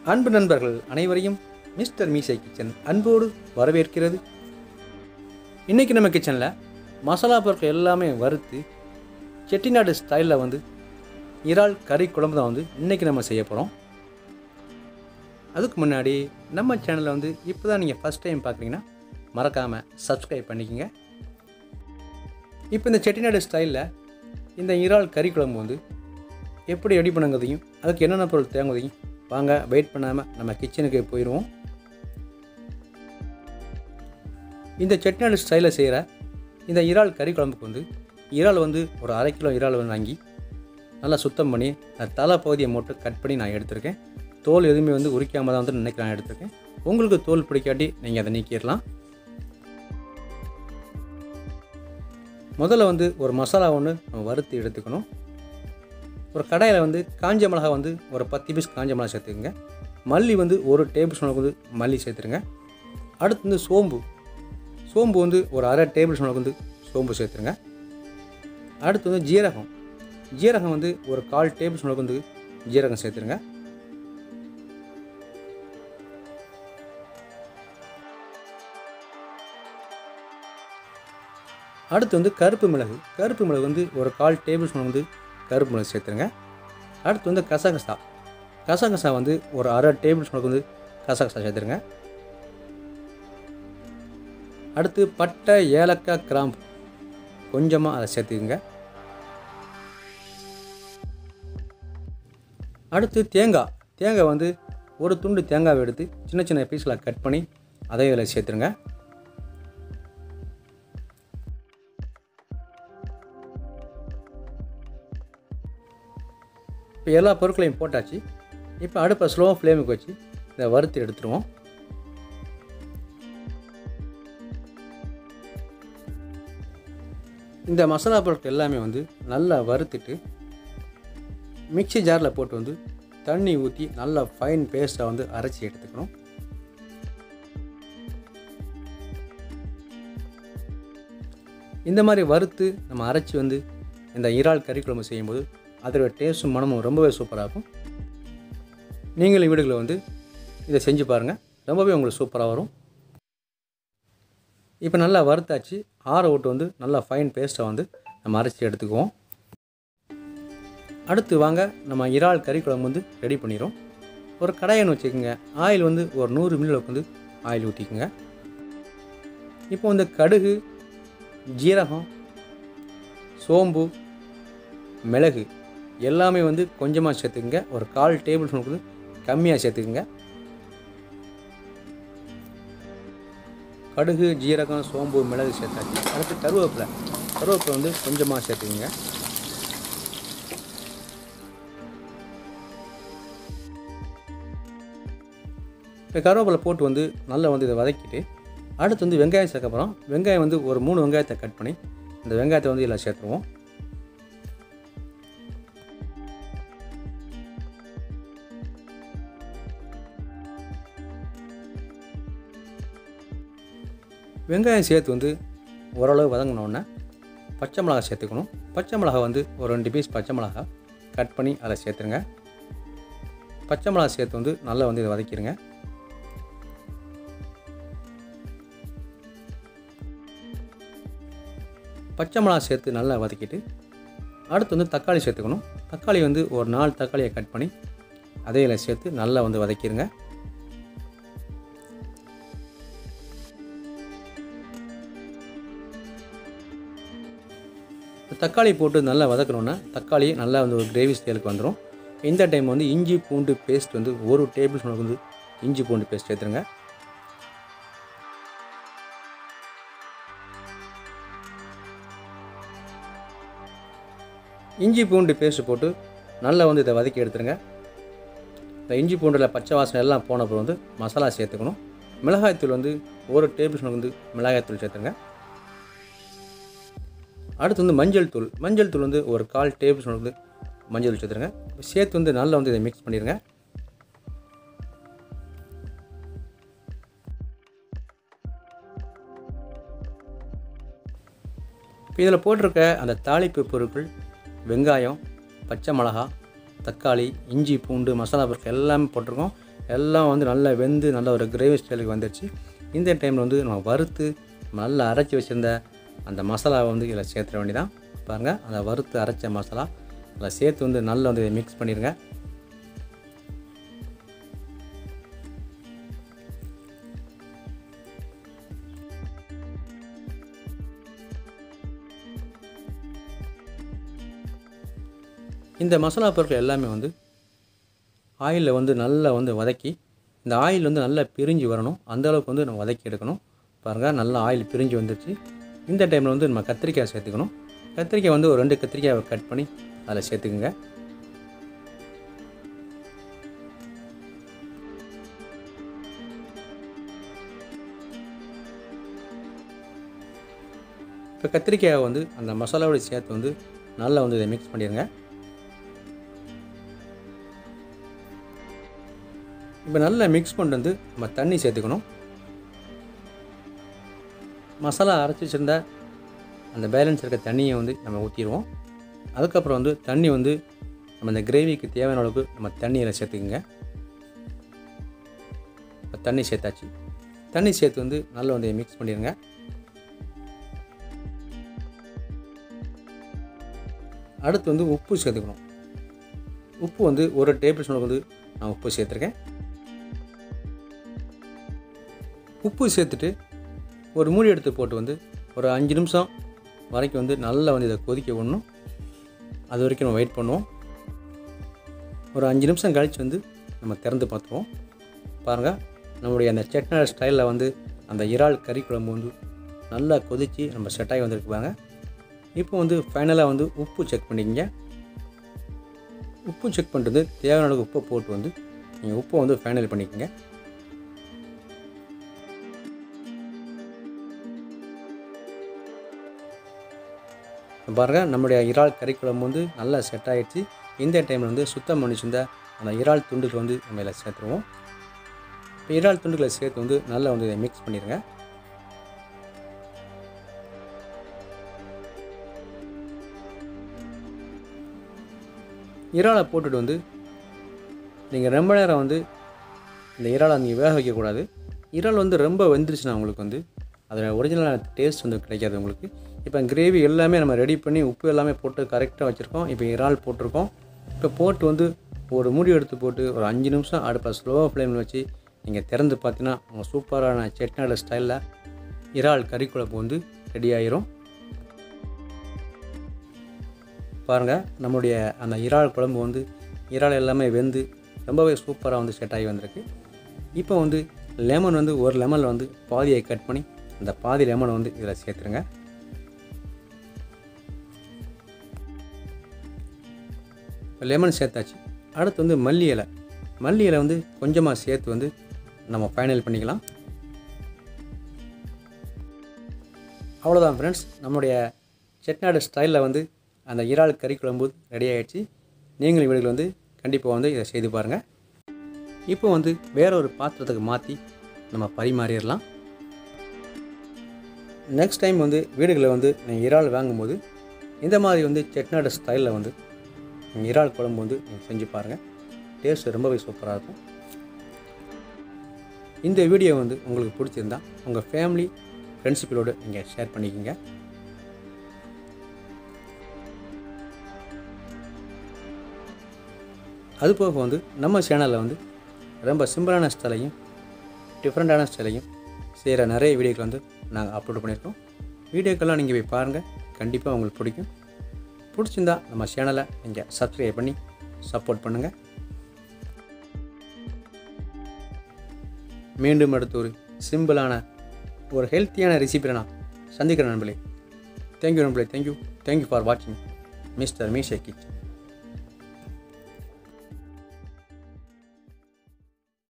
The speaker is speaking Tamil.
அன்பு நண்பர்கள் அனைவரையும் மிஸ்டர் மீசை கிச்சன் அன்போடு வரவேற்கிறது இன்றைக்கி நம்ம கிச்சனில் மசாலா பொருட்கள் எல்லாமே வறுத்து செட்டிநாடு ஸ்டைலில் வந்து இறால் கறி குழம்பு தான் வந்து இன்றைக்கி நம்ம செய்ய போகிறோம் அதுக்கு முன்னாடி நம்ம சேனலை வந்து இப்போ தான் நீங்கள் ஃபஸ்ட் டைம் பார்க்குறீங்கன்னா மறக்காமல் சப்ஸ்கிரைப் பண்ணிக்கோங்க இப்போ இந்த செட்டிநாடு ஸ்டைலில் இந்த இறால் கறி குழம்பு வந்து எப்படி ரெடி பண்ணுங்கிறதையும் அதுக்கு என்னென்ன பொருள் தேவைங்கிறதையும் வாங்க வெயிட் பண்ணாமல் நம்ம கிச்சனுக்கு போயிடுவோம் இந்த செட்டிநாடு ஸ்டைலில் செய்கிற இந்த இறால் கறி குழம்புக்கு வந்து இறால் வந்து ஒரு அரை கிலோ இறால் வந்து வாங்கி நல்லா சுத்தம் பண்ணி அந்த தலை பகுதியை மட்டும் கட் பண்ணி நான் எடுத்திருக்கேன் தோல் எதுவுமே வந்து உரிக்காமல் தான் வந்து நினைக்க நான் எடுத்திருக்கேன் உங்களுக்கு தோல் பிடிக்காட்டி நீங்கள் அதை நீக்கிடலாம் முதல்ல வந்து ஒரு மசாலா ஒன்று நம்ம வறுத்து எடுத்துக்கணும் ஒரு கடாயில் வந்து காஞ்ச மிளகா வந்து ஒரு பத்து பீஸ் காஞ்ச மிளகா சேர்த்துக்குங்க மல்லி வந்து ஒரு டேபிள் ஸ்பூனுக்கு வந்து மல்லி சேர்த்துருங்க அடுத்து வந்து சோம்பு சோம்பு வந்து ஒரு அரை டேபிள் ஸ்பூனுக்கு வந்து சோம்பு சேர்த்துருங்க அடுத்து வந்து ஜீரகம் ஜீரகம் வந்து ஒரு கால் டேபிள் ஸ்பூனுக்கு வந்து ஜீரகம் சேர்த்துருங்க அடுத்து வந்து கருப்பு மிளகு கருப்பு மிளகு வந்து ஒரு கால் டேபிள் ஸ்பூன் வந்து கருப்பு மிளகு சேர்த்துருங்க அடுத்து வந்து கசகசா கசகசா வந்து ஒரு அரை டேபிள் ஸ்பூனுக்கு வந்து கசகசா சேர்த்துருங்க அடுத்து பட்டை ஏலக்காய் கிராம்பு கொஞ்சமாக அதை சேர்த்துக்குங்க அடுத்து தேங்காய் தேங்காய் வந்து ஒரு துண்டு தேங்காவை எடுத்து சின்ன சின்ன பீஸில் கட் பண்ணி அதை இதில் சேர்த்துருங்க இப்போ எல்லா பொருட்களையும் போட்டாச்சு இப்போ அடுப்பை ஸ்லோ ஃப்ளேமுக்கு வச்சு இதை வறுத்து எடுத்துருவோம் இந்த மசாலா பொருட்கள் எல்லாமே வந்து நல்லா வறுத்துட்டு மிக்ஸி ஜாரில் போட்டு வந்து தண்ணி ஊற்றி நல்லா ஃபைன் பேஸ்ட்டாக வந்து அரைச்சி எடுத்துக்கணும் இந்த மாதிரி வறுத்து நம்ம அரைச்சி வந்து இந்த இறால் கறி குழம்பு செய்யும்போது அதோட டேஸ்ட்டும் மனமும் ரொம்பவே சூப்பராக இருக்கும் நீங்களும் வீடுகளில் வந்து இதை செஞ்சு பாருங்கள் ரொம்பவே உங்களுக்கு சூப்பராக வரும் இப்போ நல்லா வறுத்தாச்சு ஆற விட்டு வந்து நல்லா ஃபைன் பேஸ்ட்டை வந்து நம்ம அரைச்சி எடுத்துக்குவோம் அடுத்து வாங்க நம்ம இறால் கறி குழம்பு வந்து ரெடி பண்ணிடுறோம் ஒரு கடாயன்னு வச்சுக்கோங்க ஆயில் வந்து ஒரு நூறு மில்லில் வந்து ஆயில் ஊற்றிக்குங்க இப்போ வந்து கடுகு ஜீரகம் சோம்பு மிளகு எல்லாமே வந்து கொஞ்சமாக சேர்த்துக்குங்க ஒரு கால் டேபிள் ஸ்பூனுக்கு வந்து கம்மியாக சேர்த்துக்குங்க கடுகு ஜீரகம் சோம்பு மிளகு சேர்த்தாச்சு அடுத்து கருவேப்பிலை கருவேப்பிலை வந்து கொஞ்சமாக சேர்த்துக்குங்க இப்போ கருவேப்பிலை போட்டு வந்து நல்லா வந்து இதை வதக்கிட்டு அடுத்து வந்து வெங்காயம் சேர்க்க போகிறோம் வெங்காயம் வந்து ஒரு மூணு வெங்காயத்தை கட் பண்ணி இந்த வெங்காயத்தை வந்து இதில் சேர்த்துருவோம் வெங்காயம் சேர்த்து வந்து ஓரளவு வதங்கினோடனே பச்சை மிளகா சேர்த்துக்கணும் பச்சை மிளகா வந்து ஒரு ரெண்டு பீஸ் பச்சை மிளகா கட் பண்ணி அதை சேர்த்துருங்க பச்சை மிளகா சேர்த்து வந்து நல்லா வந்து இதை வதக்கிடுங்க பச்சை மிளகா சேர்த்து நல்லா வதக்கிட்டு அடுத்து வந்து தக்காளி சேர்த்துக்கணும் தக்காளி வந்து ஒரு நாலு தக்காளியை கட் பண்ணி அதே இதில் சேர்த்து நல்லா வந்து வதக்கிடுங்க தக்காளி போட்டு நல்லா வதக்கணுன்னா தக்காளி நல்லா வந்து ஒரு கிரேவி ஸ்டைலுக்கு வந்துடும் இந்த டைம் வந்து இஞ்சி பூண்டு பேஸ்ட் வந்து ஒரு டேபிள் ஸ்பூனுக்கு வந்து இஞ்சி பூண்டு பேஸ்ட் சேர்த்துருங்க இஞ்சி பூண்டு பேஸ்ட் போட்டு நல்லா வந்து இதை வதக்கி எடுத்துருங்க இந்த இஞ்சி பூண்டில் பச்சை வாசனை எல்லாம் போன அப்புறம் வந்து மசாலா சேர்த்துக்கணும் மிளகாய்த்தூள் வந்து ஒரு டேபிள் ஸ்பூன் வந்து மிளகாய்த்தூள் சேர்த்துருங்க அடுத்து வந்து மஞ்சள் தூள் மஞ்சள் தூள் வந்து ஒரு கால் டேபிள் ஸ்பூன் வந்து மஞ்சள் தூள் சேர்த்துருங்க சேர்த்து வந்து நல்லா வந்து இதை மிக்ஸ் பண்ணிடுங்க இப்போ இதில் போட்டிருக்க அந்த தாளிப்பு பொருட்கள் வெங்காயம் பச்சை மிளகா தக்காளி இஞ்சி பூண்டு மசாலா பொருட்கள் எல்லாமே போட்டிருக்கோம் எல்லாம் வந்து நல்லா வெந்து நல்ல ஒரு கிரேவி ஸ்டைலுக்கு வந்துடுச்சு இந்த டைமில் வந்து நம்ம வறுத்து நல்லா அரைச்சி வச்சுருந்த அந்த மசாலாவை வந்து இதில் சேர்த்துற வேண்டியதான் பாருங்கள் அந்த வறுத்து அரைச்ச மசாலா அதில் சேர்த்து வந்து நல்லா வந்து மிக்ஸ் பண்ணிடுங்க இந்த மசாலா பொருட்கள் எல்லாமே வந்து ஆயிலில் வந்து நல்லா வந்து வதக்கி இந்த ஆயில் வந்து நல்லா பிரிஞ்சு வரணும் அந்த அளவுக்கு வந்து நம்ம வதக்கி எடுக்கணும் பாருங்கள் நல்லா ஆயில் பிரிஞ்சு வந்துருச்சு இந்த டைமில் வந்து நம்ம கத்திரிக்காய் சேர்த்துக்கணும் கத்திரிக்காய் வந்து ஒரு ரெண்டு கத்திரிக்காயை கட் பண்ணி அதில் சேர்த்துக்குங்க இப்போ கத்திரிக்காயை வந்து அந்த மசாலாவோட சேர்த்து வந்து நல்லா வந்து இதை மிக்ஸ் பண்ணிடுங்க இப்போ நல்லா மிக்ஸ் பண்ணிட்டு வந்து நம்ம தண்ணி சேர்த்துக்கணும் மசாலா அரைச்சி வச்சிருந்த அந்த பேலன்ஸ் இருக்க தண்ணியை வந்து நம்ம ஊற்றிடுவோம் அதுக்கப்புறம் வந்து தண்ணி வந்து நம்ம இந்த கிரேவிக்கு தேவையான அளவுக்கு நம்ம தண்ணியில் சேர்த்துக்குங்க இப்போ தண்ணி சேர்த்தாச்சு தண்ணி சேர்த்து வந்து நல்லா வந்து மிக்ஸ் பண்ணிடுங்க அடுத்து வந்து உப்பு சேர்த்துக்கணும் உப்பு வந்து ஒரு டேபிள் ஸ்பூனுக்கு வந்து நான் உப்பு சேர்த்துருக்கேன் உப்பு சேர்த்துட்டு ஒரு மூடி எடுத்து போட்டு வந்து ஒரு அஞ்சு நிமிஷம் வரைக்கும் வந்து நல்லா வந்து இதை கொதிக்க விடணும் அது வரைக்கும் நம்ம வெயிட் பண்ணுவோம் ஒரு அஞ்சு நிமிஷம் கழித்து வந்து நம்ம திறந்து பார்த்துருவோம் பாருங்கள் நம்முடைய அந்த செட்னர் ஸ்டைலில் வந்து அந்த இறால் கறி குழம்பு வந்து நல்லா கொதித்து நம்ம செட்டாகி வந்திருக்கு பாருங்க இப்போ வந்து ஃபைனலாக வந்து உப்பு செக் பண்ணிக்கங்க உப்பு செக் பண்ணுறது தேவையான அளவுக்கு உப்பை போட்டு வந்து நீங்கள் உப்பை வந்து ஃபைனல் பண்ணிக்கோங்க பாருங்கள் நம்முடைய இறால் கறி குழம்பு வந்து நல்லா செட் ஆகிடுச்சு இந்த டைமில் வந்து சுத்தம் பண்ணி வச்சிருந்த அந்த இறால் துண்டுகளை வந்து நம்ம இதில் சேர்த்துருவோம் இப்போ இறால் துண்டுகளை சேர்த்து வந்து நல்லா வந்து இதை மிக்ஸ் பண்ணிடுங்க இறாலை போட்டுட்டு வந்து நீங்கள் ரொம்ப நேரம் வந்து இந்த இறாலை நீங்கள் வேக வைக்கக்கூடாது இறால் வந்து ரொம்ப வெந்துருச்சுன்னா உங்களுக்கு வந்து அதோட ஒரிஜினலான டேஸ்ட் வந்து கிடைக்காது உங்களுக்கு இப்போ கிரேவி எல்லாமே நம்ம ரெடி பண்ணி உப்பு எல்லாமே போட்டு கரெக்டாக வச்சுருக்கோம் இப்போ இறால் போட்டிருக்கோம் இப்போ போட்டு வந்து ஒரு மூடி எடுத்து போட்டு ஒரு அஞ்சு நிமிஷம் அடுப்பை ஸ்லோ ஃப்ளேமில் வச்சு நீங்கள் திறந்து பார்த்தீங்கன்னா உங்கள் சூப்பரான செட்நாடு ஸ்டைலில் இறால் கறி குழம்பு வந்து ரெடி ஆயிரும் பாருங்கள் நம்முடைய அந்த இறால் குழம்பு வந்து இறால் எல்லாமே வெந்து ரொம்பவே சூப்பராக வந்து செட் ஆகி வந்திருக்கு இப்போ வந்து லெமன் வந்து ஒரு லெமனில் வந்து பாதியை கட் பண்ணி அந்த பாதி லெமனை வந்து இதில் சேர்த்துருங்க லெமன் சேர்த்தாச்சு அடுத்து வந்து மல்லி இலை மல்லி இலை வந்து கொஞ்சமாக சேர்த்து வந்து நம்ம ஃபைனல் பண்ணிக்கலாம் அவ்வளோதான் ஃப்ரெண்ட்ஸ் நம்முடைய செட்நாடு ஸ்டைலில் வந்து அந்த இறால் கறி குழம்பு ரெடி ஆகிடுச்சு நீங்களும் வீடுகள் வந்து கண்டிப்பாக வந்து இதை செய்து பாருங்கள் இப்போ வந்து வேற ஒரு பாத்திரத்துக்கு மாற்றி நம்ம பரிமாறிடலாம் நெக்ஸ்ட் டைம் வந்து வீடுகளில் வந்து நீங்கள் இறால் வாங்கும்போது இந்த மாதிரி வந்து செட்நாடு ஸ்டைலில் வந்து நீங்கள் இறால் குழம்பு வந்து நீங்கள் செஞ்சு பாருங்கள் டேஸ்ட் ரொம்பவே சூப்பராக இருக்கும் இந்த வீடியோ வந்து உங்களுக்கு பிடிச்சிருந்தா உங்கள் ஃபேமிலி ஃப்ரெண்ட்ஸுகளோடு நீங்கள் ஷேர் பண்ணிக்கோங்க அது போக வந்து நம்ம சேனலில் வந்து ரொம்ப சிம்பிளான ஸ்டைலையும் டிஃப்ரெண்ட்டான ஸ்டைலையும் செய்கிற நிறைய வீடியோக்கள் வந்து நாங்கள் அப்லோட் பண்ணியிருக்கோம் வீடியோக்கெல்லாம் நீங்கள் போய் பாருங்கள் கண்டிப்பாக உங்களுக்கு பிடிக்கும் பிடிச்சிருந்தா நம்ம சேனலை நீங்கள் சப்ஸ்கிரைப் பண்ணி சப்போர்ட் பண்ணுங்கள் மீண்டும் அடுத்து ஒரு சிம்பிளான ஒரு ஹெல்த்தியான ரெசிபியை நான் சந்திக்கிறேன் நண்பர்களே தேங்க்யூ நண்பர்களே தேங்க்யூ தேங்க்யூ ஃபார் வாட்சிங் மிஸ்டர் மீஷே கிச்சன்